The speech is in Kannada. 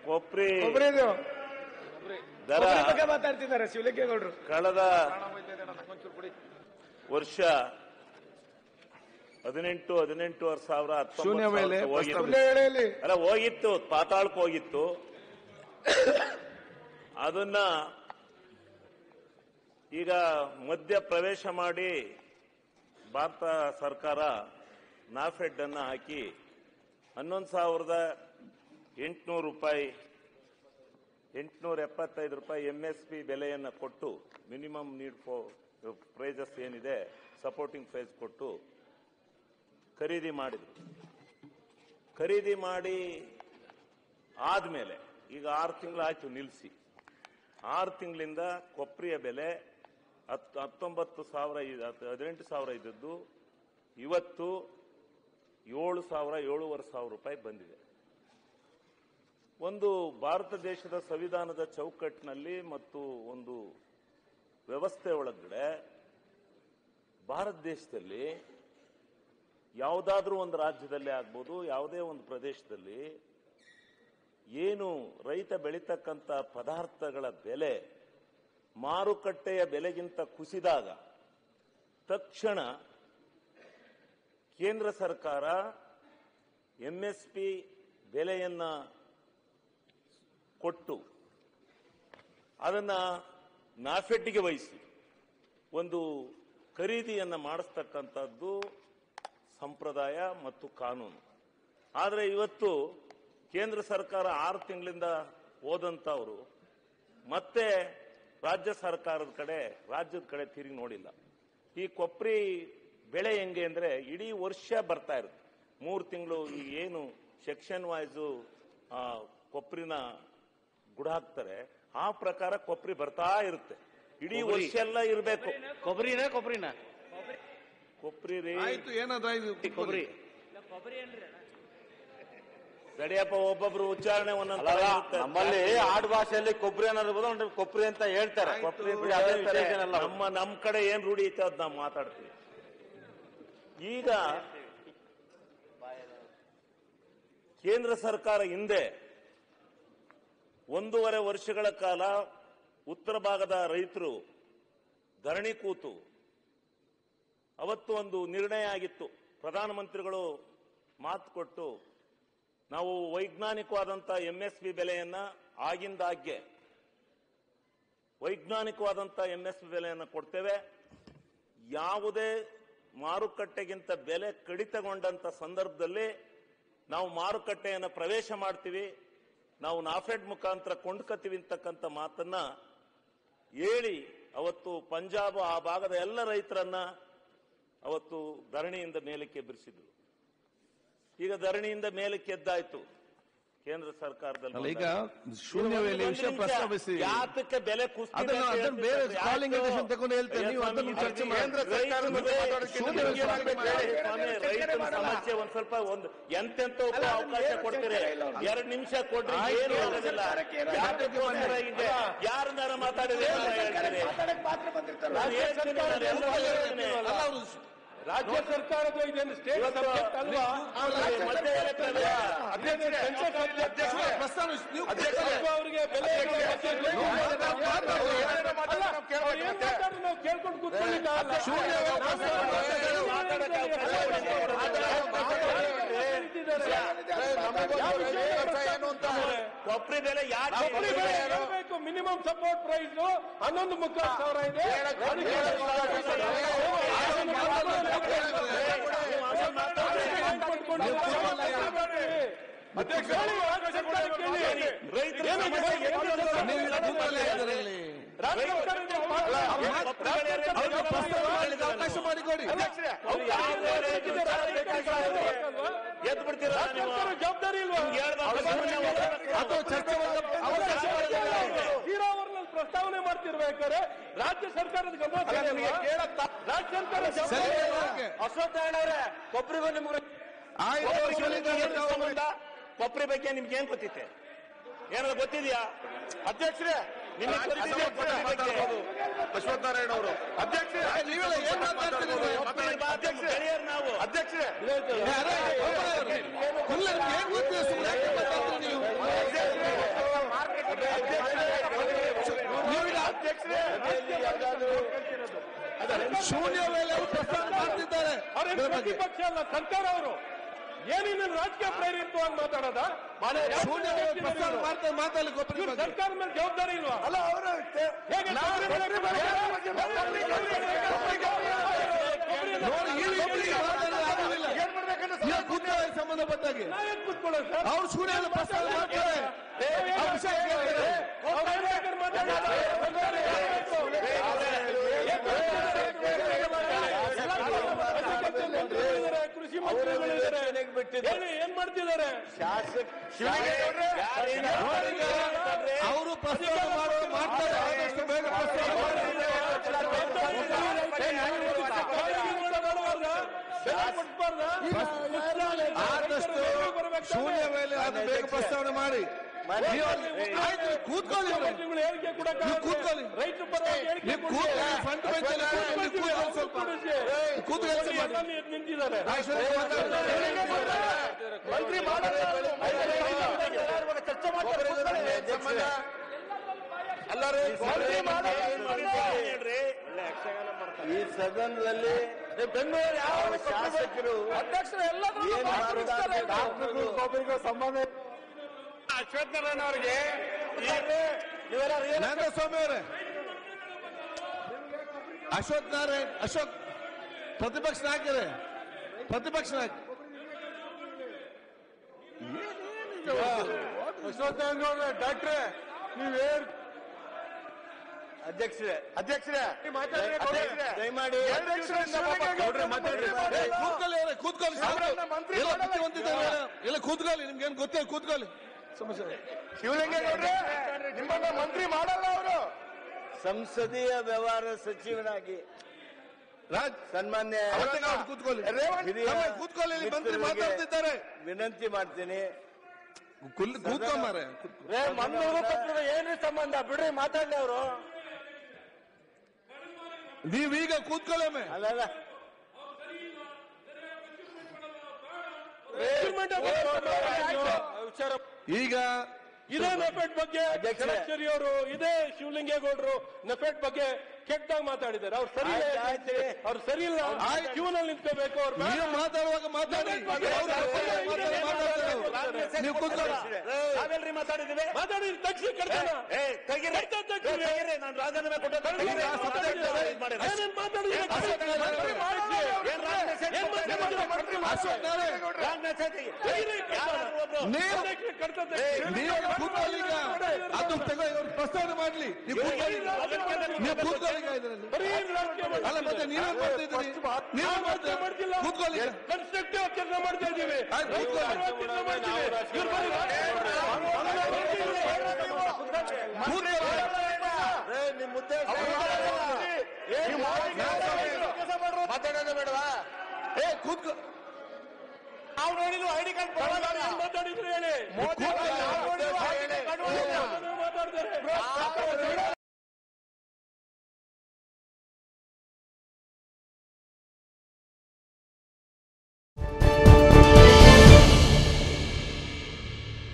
ಕೊಪ್ರಿ ಒಬ್ಬರೇನು ದರ ಬಗ್ಗೆ ಮಾತಾಡ್ತಿದ್ದಾರೆ ಶಿವಲಿಂಗೇಗೌಡರು ಕಳೆದ ವರ್ಷ ಹದಿನೆಂಟು ಹದಿನೆಂಟೂವರೆ ಸಾವಿರ ಹತ್ತೊಂಬತ್ತು ಶೂನ್ಯ ಮೇಲೆ ಸಾವಿರಕ್ಕೆ ಹೋಗಿತ್ತು. ಸುಳ್ಳು ಹೇಳಿ ಅಲ್ಲ ಹೋಗಿತ್ತು ಪಾತಾಳಕ್ಕೆ ಹೋಗಿತ್ತು ಅದನ್ನ ಈಗ ಮಧ್ಯ ಪ್ರವೇಶ ಮಾಡಿ ಭಾರತ ಸರ್ಕಾರ ನಾಫೆಡ್ ಅನ್ನ ಹಾಕಿ ಹನ್ನೊಂದು ಸಾವಿರದ ಎಂಟುನೂರು ರೂಪಾಯಿ ಎಂಟುನೂರ ಎಪ್ಪತ್ತೈದು ರೂಪಾಯಿ ಎಂ ಎಸ್ ಪಿ ಬೆಲೆಯನ್ನು ಕೊಟ್ಟು ಮಿನಿಮಮ್ ನೀಡ್ ಫೋ ಪ್ರೈಸಸ್ ಏನಿದೆ ಸಪೋರ್ಟಿಂಗ್ ಪ್ರೈಸ್ ಕೊಟ್ಟು ಖರೀದಿ ಮಾಡಿದ್ರು ಖರೀದಿ ಮಾಡಿ ಆದ್ಮೇಲೆ ಈಗ ಆರು ತಿಂಗಳಾಯ್ತು ನಿಲ್ಲಿಸಿ ಆರು ತಿಂಗಳಿಂದ ಕೊಬ್ಬರಿಯ ಬೆಲೆ ಹತ್ತು ಹತ್ತೊಂಬತ್ತು ಸಾವಿರ ಇದ್- ಹತ್ತು- ಹದಿನೆಂಟು ಸಾವಿರ ಇದ್ದದ್ದು ಇವತ್ತು ಏಳು ಸಾವಿರ ಏಳೂವರೆ ಸಾವಿರ ರೂಪಾಯಿ ಬಂದಿದೆ ಒಂದು ಭಾರತ ದೇಶದ ಸಂವಿಧಾನದ ಚೌಕಟ್ಟಿನಲ್ಲಿ ಮತ್ತು ಒಂದು ವ್ಯವಸ್ಥೆ ಒಳಗಡೆ ಭಾರತ ದೇಶದಲ್ಲಿ ಯಾವುದಾದ್ರೂ ಒಂದು ರಾಜ್ಯದಲ್ಲಿ ಆಗ್ಬೋದು ಯಾವುದೇ ಒಂದು ಪ್ರದೇಶದಲ್ಲಿ ಏನು ರೈತ ಬೆಳೀತಕ್ಕಂಥ ಪದಾರ್ಥಗಳ ಬೆಲೆ ಮಾರುಕಟ್ಟೆಯ ಬೆಲೆಗಿಂತ ಕುಸಿದಾಗ ತಕ್ಷಣ ಕೇಂದ್ರ ಸರ್ಕಾರ ಎಂಎಸ್ಪಿ ಬೆಲೆಯನ್ನ ಕೊಟ್ಟು ಅದನ್ನ ನಾಫೆಡ್ಗೆ ವಹಿಸಿ ಒಂದು ಖರೀದಿಯನ್ನ ಮಾಡಿಸ್ತಕ್ಕಂಥದ್ದು ಸಂಪ್ರದಾಯ ಮತ್ತು ಕಾನೂನು ಆದರೆ ಇವತ್ತು ಕೇಂದ್ರ ಸರ್ಕಾರ ಆರು ತಿಂಗಳಿಂದ ಹೋದಂಥವರು ಮತ್ತೆ ರಾಜ್ಯ ಸರ್ಕಾರದ ಕಡೆ ರಾಜ್ಯದ ಕಡೆ ತಿರುಗಿ ನೋಡಿಲ್ಲ ಈ ಕೊಬ್ಬರಿ ಬೆಳೆ ಹೆಂಗೆ ಅಂದ್ರೆ ಇಡೀ ವರ್ಷ ಬರ್ತಾ ಇರುತ್ತೆ ಮೂರು ತಿಂಗಳು ಈ ಏನು ಸೆಕ್ಷನ್ ವೈಸು ಕೊಬ್ಬರಿನ ಗುಡ ಹಾಕ್ತಾರೆ ಆ ಪ್ರಕಾರ ಕೊಬ್ಬರಿ ಬರ್ತಾ ಇರುತ್ತೆ ಇಡೀ ವರ್ಷ ಎಲ್ಲ ಇರಬೇಕು ಕೊಬ್ಬರಿನ ಕೊಬ್ಬರಿನ ಕೊಬ್ಬರಿ ರೀ ಆಯ್ತು ಏನಾದ್ರ ಇದು ಕೊಬ್ಬರಿ ಗಡಿಯಪ್ಪ ಒಬ್ಬೊಬ್ರು ಉಚ್ಚಾರಣೆ ಒಂದೊಂದು ತರ ಇರುತ್ತೆ. ನಮ್ಮಲ್ಲಿ ಆಡು ಭಾಷೆಯಲ್ಲಿ ಕೊಬ್ಬರಿ ಅನ್ನೋದು ಒಂದು ಕೊಬ್ಬರಿ ಅಂತ ಹೇಳ್ತಾರೆ ಕೊಬ್ಬರಿ ಬಿಡಿ, ಅದೇ ವಿಶೇಷ ಏನಲ್ಲ. ನಮ್ಮ ನಮ್ಮ ಕಡೆ ಏನ್ ರೂಢಿ ಐತೆ ಅದ್ ನಾವು ಮಾತಾಡ್ತೀವಿ ಈಗ ಕೇಂದ್ರ ಸರ್ಕಾರ ಹಿಂದೆ ಒಂದೂವರೆ ವರ್ಷಗಳ ಕಾಲ ಉತ್ತರ ಭಾಗದ ರೈತರು ಧರಣಿ ಕೂತು ಅವತ್ತು ಒಂದು ನಿರ್ಣಯ ಆಗಿತ್ತು ಪ್ರಧಾನಮಂತ್ರಿಗಳು ಮಾತು ಕೊಟ್ಟು ನಾವು ವೈಜ್ಞಾನಿಕವಾದಂಥ ಎಂಎಸ್ಪಿ ಬೆಲೆಯನ್ನ ಆಗಿಂದಾಗ್ಗೆ ವೈಜ್ಞಾನಿಕವಾದಂಥ ಎಂಎಸ್ಪಿ ಬೆಲೆಯನ್ನು ಕೊಡ್ತೇವೆ ಯಾವುದೇ ಮಾರುಕಟ್ಟೆಗಿಂತ ಬೆಲೆ ಕಡಿತಗೊಂಡಂತ ಸಂದರ್ಭದಲ್ಲಿ ನಾವು ಮಾರುಕಟ್ಟೆಯನ್ನು ಪ್ರವೇಶ ಮಾಡ್ತೀವಿ ನಾವು ನಾಫೆಡ್ ಮುಖಾಂತರ ಕೊಂಡ್ಕತ್ತೀವಿ ಅಂತಕ್ಕಂಥ ಮಾತನ್ನ ಹೇಳಿ ಅವತ್ತು ಪಂಜಾಬ್ ಆ ಭಾಗದ ಎಲ್ಲ ರೈತರನ್ನ ಅವತ್ತು ಧರಣಿಯಿಂದ ಮೇಲಕ್ಕೆ ಬಿರಿಸಿದ್ರು ಈಗ ಧರಣಿಯಿಂದ ಮೇಲಕ್ಕೆ ಎದ್ದಾಯ್ತು ಕೇಂದ್ರ ಸರ್ಕಾರದಲ್ಲಿ ಅಲ್ಲ ಈಗ ಬಂದಾಗ. ಶೂನ್ಯ ಒಂದು ವೇಳೆ ವಿಷಯ ನಿಮಿಷ. ಪ್ರಸ್ತಾಪಿಸಿ ಯಾತಕ್ಕೆ ಬೆಲೆ ಕುಸ್ತಿದೆ ಅದನ್ನ ಅಂತ ಅದನ್ನ ಹೇಳ್ತಿದ್ದಾರೆ? ಬೇರೆ ಯಾಕೆ? calling invitation ತಗೊಂಡು ಹೇಳ್ತೇನೆ, ನೀವು ಸ್ವಾಮಿ, ಅದನ್ನು ಚರ್ಚೆ ಮಾಡಿ. ಕೇಂದ್ರ ಸರ್ಕಾರದ ಬಗ್ಗೆ ಮಾತಾಡೋದಕ್ಕೆ ಶೂನ್ಯ ನಿಮ್ಗೆ ವೇಳೆ ಏನಾಗ್ಬೇಕು ಮಾಡಿ. ಹೇಳಿ? ಸ್ವಾಮಿ, ರೈತರ ಸಮಸ್ಯೆ ಒಂದ್ ಸ್ವಲ್ಪ ಒಂದು ಎಂತೆಂತ ಅಲ್ಲ, ಅದನ್ನ ಅವಕಾಶ ಏನು ಕೊಡ್ತೀರಿ ಚರ್ಚೆ ಇಲ್ಲ ಅವ್ರು. ಎರಡ್ ನಿಮಿಷ ಕೊಡ್ರಿ ಆಯ್ತು. ಏನು ಆಗೋದಿಲ್ಲ ಸರ್ಕಾರಕ್ಕೆ ಏನೋ ಯಾತಕ್ಕೆ ತೊಂದರೆ ಇದೆ ಯಾರನ್ನಾರ ಮಾತಾಡಿದ್ರೆ ಹೇಳ್ತೀರಿ ಮಾತಾಡಕ್ ಮಾತ್ರ ಬಂದಿರ್ತಾರಲ್ಲ ನಾನು ಹೇಳ್ತೀನಿ, ನಾನು ಎಲ್ಲರೂ ಹೇಳ್ತೀನಿ. ಅಲ್ಲ ಅವರು ರಾಜ್ಯ ಸರ್ಕಾರದ ಇದೇನು ಸ್ಟೇಟ್ ಇವತ್ತು ಸಬ್ಜೆಕ್ಟ್ ಅಲ್ವಾ ಅವ್ರಿಗೆ ಮಧ್ಯ ಎಲೆಕ್ಟ್ರಲ್ ಅಧ್ಯಕ್ಷರೇ, ಸೆನ್ಸಸ್ ಅಧ್ಯಕ್ಷರೇ, ಪ್ರಸ್ತಾವ ನೀವು ಅಧ್ಯಕ್ಷರೇ, ಅವರಿಗೆ ಬೆಲೆ ಇರೋ ಬಗ್ಗೆ ನೀವು ಮಾತಾಡಿ, ಮಾತಾಡಿ. ಅಲ್ಲ, ಅವ್ರು ಏನ್ ಮಾತಾಡ್ರು ನಾವು ಕೇಳ್ಕೊಂಡು ಕೂತ್ಕೊಳ್ಳಿಕ್ಕಾಗಲ್ಲ. ಶೂನ್ಯ ವೇಳೆ ಪ್ರಸ್ತಾವ ನಾವು ಮಾತಾಡಕ್ಕೆ ಅವಕಾಶ ಕೊಬ್ಬರಿ ಬೆಲೆ ಯಾಕೆ ಕೊಬ್ಬರಿ ಬೆಲೆ ಹೇಳ್ಬೇಕು ಮಿನಿಮಮ್ ಸಪೋರ್ಟ್ ಪ್ರೈಸ್ ಹನ್ನೊಂದು ಮುಕ್ಕಾಲು ಸಾವಿರ ಇದೆ ಅದಕ್ಕೆ ಅಧ್ಯಕ್ಷ ಹೇಳಿ, ರಾಜ್ಯ ಸರ್ಕಾರ ಕೇಳಿ. ರೈತರ ಏನು ಇದು? ಸಮಸ್ಯೆ ಏನು ಇದು? ನೀವು ಇಲ್ಲಿ ಕೂತಲ್ಲೇ ಇದರಲ್ಲಿ. ರಾಜ್ಯ ಸರ್ಕಾರದಿಂದ ಮಾತ್ರ- ಅವ್ರಿಗೆ ಪ್ರಸ್ತಾವ ಮಾಡಲಿಕ್ಕೆ ಅವಕಾಶ ಮಾಡಿಕೊಡಿ ಅವ್ರು ಯಾವ್ದೇ ರೈತರ ವಿಚಾರ ಬೇಕಾಗಿಲ್ಲ. ಎದ್ದು ಬಿಡ್ತೀರಾ ರಾಜ್ಯ ನೀವು? ಸರ್ಕಾರ ಜವಾಬ್ದಾರಿ ಇಲ್ವಾ ನಿಮ್ಗೆ ಹೇಳ್ದಾಗ ಸುಮ್ಮನೆ ಹೋಗ್ಬೇಕು. ಅಥವಾ ಚರ್ಚೆ ಮಾಡಲು ಅವಕಾಶ ಮಾಡಿಕೊಡಿ. ನೀರಾವರಿನಲ್ಲಿ ಪ್ರಸ್ತಾವನೆ ಮಾಡ್ತಿರ್ಬೇಕಾದ್ರೆ ರಾಜ್ಯ ಸರ್ಕಾರದ ಗಮನ ಸೆಳೆಯಲ್ವಾ? ರಾಜ್ಯ ಸರ್ಕಾರ ಸರಿ ಜವಾಬ್ದಾರಿ ಇಲ್ವಾ? ಓಕೆ. ಅಶ್ವತ್ಥನಾರಾಯಣರೇ ಕೊಬ್ಬರಿಗೂ ನಿಮ್ಗೆ ಆಯ್ತು ಶಿವಲಿಂಗೇಗೌಡ ಅವರು ಸಂಬಂಧ ಕೊಬ್ಬರಿ ಬಗ್ಗೆ ನಿಮ್ಗೆ ಏನ್ ಗೊತ್ತಿತ್ತೆ ಏನಾದ್ರು ಗೊತ್ತಿದ್ಯಾ ಅಧ್ಯಕ್ಷರೇ ನಿಮಗೆ ಗೊತ್ತಿದೆಯಾ ಕೊಬ್ಬರಿ ಬಗ್ಗೆ? ಅಶ್ವತ್ಥನಾರಾಯಣ ಅವರು ಅಧ್ಯಕ್ಷರೇ ನೀವೆಲ್ಲ ಏನ್ ಮಾತಾಡ್ತೀರಿ ಕೊಬ್ಬರಿ ಬಗ್ಗೆ ಗೆಳೆಯರು ನಾವು ಅಧ್ಯಕ್ಷರೇ ಯಾರೇ? ಒಬ್ಬರೇ ಅವ್ರು. ಇಲ್ಲ, ನಿಮ್ಗೆ ಏನ್ ಗೊತ್ತಿದೆ ಸುಮ್ಮನೆ ಯಾಕೆ ಮಾತಾಡ್ತೀರಿ ನೀವು ಸಭೆಯಲ್ಲಿ ಯಾವ್ದಾದ್ರು ಶೂನ್ಯ ವೇಳೆ ಅವರು ಪ್ರಸ್ತಾವ ಮಾಡ್ತಿದ್ದಾರೆ ಅವ್ರೇನು ಇದ್ರ ಬಗ್ಗೆ. ಪ್ರತಿಪಕ್ಷ ಅಲ್ಲ ಸರ್ಕಾರ ಅವರು ಏನಿನ್ನ ರಾಜಕೀಯ ಪ್ರೇರಿತವಾಗಿ ಮಾತಾಡೋದ ಶೂನ್ಯ ವೇಳೆ ಪ್ರಸ್ತಾವ ಮಾಡ್ತಾರೆ ಮಾತಾಡಲಿಕ್ಕೆ ಒಬ್ಬರಿಗೆ ಇವ್ರು ಬಗ್ಗೆ. ಸರ್ಕಾರ ಮೇಲೆ ಜವಾಬ್ದಾರಿ ಇಲ್ವಾ ಅಲ್ಲ ಅವರು ಹೇಗೆ ಕೊಬ್ಬರಿ ನೋಡಿ ಈ ರೀತಿ ಮಾತಾಡಿದ್ರೆ ಆಗುದಿಲ್ಲ ಏನ್ ಮಾಡ್ಬೇಕಂತ ಈಗ ಕೂತ್ಕೊಳ್ಳಿ ಸಂಬಂಧಪಟ್ಟಾಗೆ ನಾಯಕ್ ಕೂತ್ಕೊಳ್ಳೋದು ಸರ್ ಅವ್ರು ಶೂನ್ಯ ವೇಳೆ ಪ್ರಸ್ತಾವ ಮಾಡ್ತಾರೆ ಅವ್ರ ವಿಷಯ ಕೇಳ್ತಾರೆ. ಅವ್ರು ಬೇಕಾದ್ರೆ ಮಾತಾಡ್ತಾರೆ. ಸರ್ಕಾರ ಹೇಳ್ಬೇಕು. ಮಂತ್ರಿಗಳಿದ್ದಾರೆ, ಕೃಷಿ ಮಂತ್ರಿಗಳಿದ್ದಾರೆ ಏನು ಏನ್ ಮಾಡ್ತಿದ್ದಾರೆ ಶಾಸಕ ನೋಡಿ ಈಗ ಅವರು ಪ್ರಸ್ತಾವ ಮಾಡುವ ಮಾಡ್ತಾರೆ ಆದಷ್ಟು ಬೇಗ ಪ್ರಸ್ತಾವ ಮಾಡಿ. ಆದಷ್ಟು ಶೂನ್ಯ ವೇಳೆ ಅದು ಬೇಗ ಪ್ರಸ್ತಾವನೆ ಮಾಡಿ ನೀವು ಅಲ್ಲಿ- ಆಯ್ತು ಕೂತ್ಕೊಳ್ಳಿ ಅವ್ರೆ. ನೀವು ಕೂತ್ಕೊಳ್ಳಿ. ರೈತರ ಪರವಾಗಿ ಹೇಳಿಕೆ ನೀವು ಕೂತ್ಕೊಳ್ಳಿ ಫ್ರಂಟ್ ಬೆಂಚ್ ಅಲ್ಲಿ ಕೂತ್ಕೊಳ್ಳಿ ಕೂತ್ಕೊಳ್ಳಿ ಸ್ವಲ್ಪ ಕೂತ್ಕೊಳ್ಳಿ ಕೆಲಸ ಮಾಡಿ ನಿಂತಿದ್ದಾರೆ ಐಶ್ವರ್ಯ ಮಾತಾಡ್ತಾರೆ ಮಂತ್ರಿ ಮಾಡಲ್ಲ ಚರ್ಚೆ ಮಾಡ್ತಾರೆ ಸಂಬಂಧ ಮಂತ್ರಿ ಈ ಸದನದಲ್ಲಿ ಬೆಂಗಳೂರು ಯಾವ ಶಾಸಕರು ಅಧ್ಯಕ್ಷರು ಎಲ್ಲರೂ ಏನ್ ಮಾತಾಡ್ತಾರೆ? ಡಾಕ್ಟರ್ಗೂ ಒಬ್ಬರಿಗೂ ಸಂಬಂಧ ಅಶ್ವತ್ಥನಾರಾಯಣ ಅವರಿಗೆ ನಾಗಸ್ವಾಮಿ ಅವರೇ ಅಶ್ವಥ್ ನಾರಾಯಣ್ ಅಶೋಕ್ ಪ್ರತಿಪಕ್ಷ ನಾಯಕರೇ ಪ್ರತಿಪಕ್ಷ ನಾಯಕ ಡಾಕ್ಟ್ರೆ ನೀವೇನ್ ಅಧ್ಯಕ್ಷರೇ ಅಧ್ಯಕ್ಷರೇ ಅಧ್ಯಕ್ಷರೇ, ದಯಮಾಡಿ ಗೌಡ್ರೆ ಮಾತಾಡ್ರಿ ಏ, ಕೂತ್ಕೊಳ್ಳಿ ಅವರೇ ಕೂತ್ಕೊಳ್ಳಿ ಸಾಕು. ಅವರನ್ನ ಮಂತ್ರಿ ಎಲ್ಲ ಮಾಡಲ್ಲ ಬುದ್ಧಿವಂತಿದ್ದಾರೆ ಎಲ್ಲ ಕೂತ್ಕೊಳ್ಳಿ ನಿಮ್ಗೇನು ಗೊತ್ತಿಲ್ಲ ಕೂತ್ಕೊಳ್ಳಿ ಸಮಸ್ಯೆ ಶಿವಲಿಂಗೇಗೌಡ್ರೆ ನಿಮ್ಮನ್ನ ಮಂತ್ರಿ ಮಾಡಲ್ಲ ಅವರು ಸಂಸದೀಯ ವ್ಯವಹಾರ ಸಚಿವನಾಗಿ ರಾಜ್ ಸನ್ಮಾನ್ಯ ಅವತ್ತೇ ಅವ್ರು ಕೂತ್ಕೊಳ್ಳಿ ರೇವಂತ್ ಹಿರಿಯ ಸಮಯ ಕೂತ್ಕೊಳ್ಳಿ ಇಲ್ಲಿ ಮಂತ್ರಿ ಮಿತ್ರರಿಗೆ ಮಾತಾಡ್ತಿದ್ದಾರೆ ವಿನಂತಿ ಮಾಡ್ತೀನಿ ಕುಲ್- ಕೂತ್ಕೊಂಬಾರೆ ಏನ್ರಿ ಸಂಬಂಧ ಬಿಡ್ರಿ ಮಾತಾಡ್ಲಿ ಅವರು ನೀವೀಗ ಕೂತ್ಕೊಳ್ಳೊಮ್ಮೆ ಅಲ್ಲ ವಿಚಾರ ಈಗ ಇದೇ ನೆಫೆಟ್ ಬಗ್ಗೆ ಅಧ್ಯಕ್ಷರೇ. ಷಡಕ್ಷರಿ ಅವರು ಇದೇ ಶಿವಲಿಂಗೇಗೌಡರು ನೆಫೆಟ್ ಬಗ್ಗೆ ಕೆಟ್ಟದಾಗ ಮಾತಾಡಿದ್ದಾರೆ ಅವ್ರು ಸರಿ ಇಲ್ಲ ಆಯ್ತು, ಆಯ್ತು. ಅವ್ರು ಸರಿ ಇಲ್ಲ ಆಯ್ತು. ಕ್ಯೂನಲ್ಲಿ ನಿಂತ್ಕೋಬೇಕು ಅವ್ರು ಬೇಡ. ನೀವು ಮಾತಾಡುವಾಗ ಮಾತಾಡಿ ಅವ್ರು ಮಾತಾಡಿ ಮಾತಾಡ್ತಾರೆ ಅವ್ರು. ನೀವು ಕೂತ್ಕೊಳ್ಳಿ ನಾವೆಲ್ರಿ ಮಾತಾಡಿದ್ದೀವಿ ಮಾತಾಡಿ ತಕ್ಷಣ ಕಡ್ತಾನ ಏ ತೆಗೀರಿ. ಕಡ್ತ ತಕ್ಷಣ. ಏ, ತೆಗೀರಿ. ನಾನು ರಾಜೀನಾಮೆ ಕೊಟ್ಟೆ. ತೆಗೀರಿ. ಆ subject ಅದೇ ಇದ್ ಮಾಡಿ. ಏನೇನ್ ಮಾತಾಡಿದ್ರೆ ಅಶೋಕ್ ನಾರಾಯಣ್ ಮಾಡಿಸಿ. ಏನ್ ರಾಂಗ್ ಮೆಸೇಜ್ ಏನ್ ಕೊಡ್ತಾ ಮಾತಾಡಿದ್ರೆ ಇದ್ದೀರಾ? ಕಡ್ತ ಅಶೋಕ್ ನಾರಾಯಣ್ ರಾಂಗ್ ಮೆಸೇಜ್ ತೆಗೀರಿ, ಕಡ್ತ. ಯಾರಾದ್ರೂ ಒಬ್ರು ನೀವು ಅದಕ್ಕೆ ಕಡ್ತ ತೆಗೀರಿ. ನೀವು ಕೂತ್ಕೊಳ್ಳಿ ಈಗ ಅದು ತಗೋ ಇವ್ರು ಪ್ರಸ್ತಾವನೆ ಮಾಡ್ಲಿ ನೀವು ಕೂತ್ಕೊಳ್ಳಿ ನೀವು ಕೂತ್ಕೊಳ್ಳಿ ಈಗ ಇದರಲ್ಲಿ ಬರೀ ರಾಜಕೀಯ ಮಾಡ್ತಿದ್ದಾರೆ. ಅಲ್ಲ ಮತ್ತೆ ನೀವೇನ್ ಮಾಡ್ತಿದ್ದೀರಿ ನೀವು ರಾಜಕೀಯ ಮಾಡ್ತಿಲ್ಲ. ಕೂತ್ಕೊಳ್ಳಿ ಈಗ. ಕನ್ಸ್ಟ್ರಕ್ಟಿವ್ ಕೆಲಸ ಮಾಡ್ತಾ ಇದ್ದೀವಿ ಆಯ್ತು, ಕೂತ್ಕೊಳ್ಳಿ. ರೈತರ ಕೆಲಸ ಮಾಡ್ತೀವಿ. ಇವ್ರು ಬರೀ ಕೂತ್ಕೊಳ್ಳಿ ಏ, ನಿಮ್ ಉದ್ದೇಶ ಮಾತಾಡೋದು ಬೇಡವಾ ಏ ಕೂತ್ಕೊ ನಾವು ನೋಡಿದ್ವು ಐಡಿ ಕಾರ್ಡ್ ಏನ್ ಮಾತಾಡಿದ್ರು ಹೇಳಿ ಕೂತ್ಕೊಳ್ಳಿ. ಮಾತಾಡ್ತಾರೆ